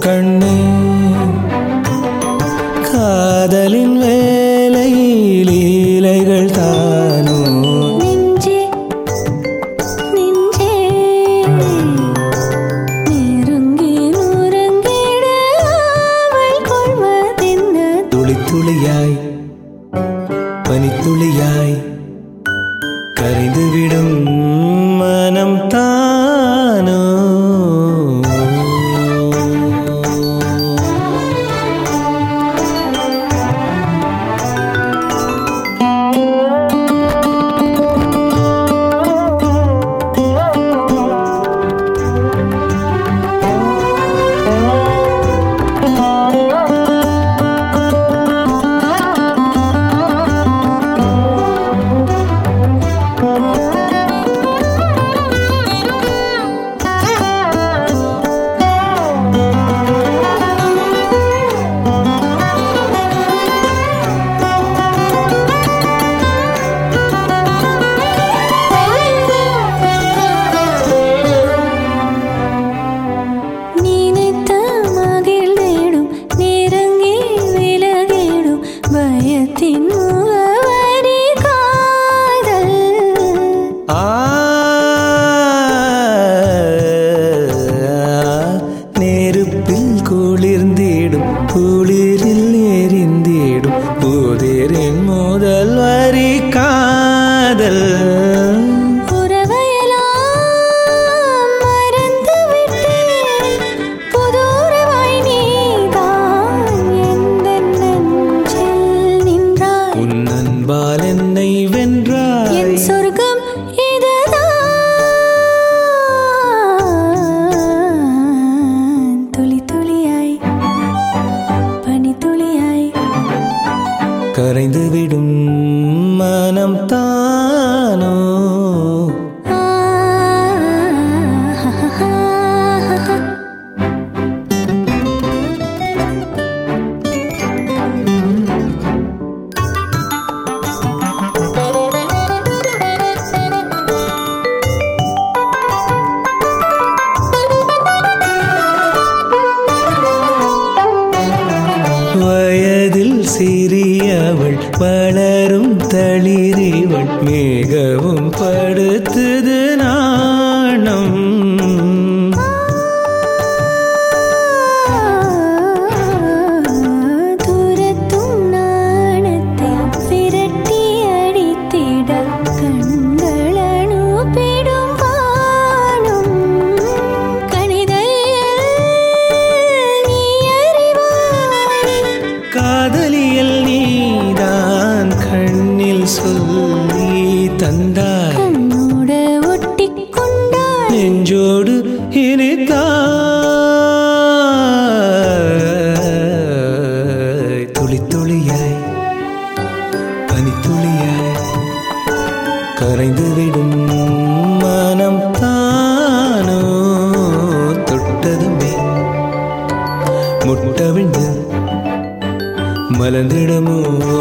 கண்ணே காதலின் வேலை லீலைகள் தானோ நெஞ்சே நெஞ்சே நெருங்கி நுரங்கிட அவள் கொள்வதென்ன துளி துளியாய் பனித்துளியாய் கரைந்துவிடும் மனம் தானோ நினைத்த மகிழ்ந்திடும் நெருங்கி விலகிடும் பயத்தின் முகவரி காதல் ஆ நெருப்பில் குளிர்ந்திடும் குளிரில் எரிந்திடும் புதிரின் முதல் வரி காதல் உறவையெல்லாம் மறந்து விட்டேன் புதுறவாய் நீதான் எந்த நெஞ்சில் நின்றாய் உன் அன்பால் என்னை வென்றாய் என் சொர்க்கம் இதுதான் துளி துளியாய் பனி துளியாய் கரைந்துவிடும் மனம் தானோ ஆ வயதில் சிறியவள் வளரும் தளிரிவள் மிகவும் படுத்துது நாணம் துரத்தும் நாணத்தை விரட்டி அடித்திட கண்களனுப்பிடும் வானம் கணிதையில் நீ அறிவாய் காதலியல் நீதான் கண்ணில் சொல்லி தந்தாய் கண்ணோட ஒட்டிக் கொண்டாய் நெஞ்சோடு இனித்தாய் துளி துளியாய் பனித்துளியாய் கரைந்துவிடும் மனம் தானோ தொட்டதுமே முட்டவிழ்ந்து மலர்ந்திடமோ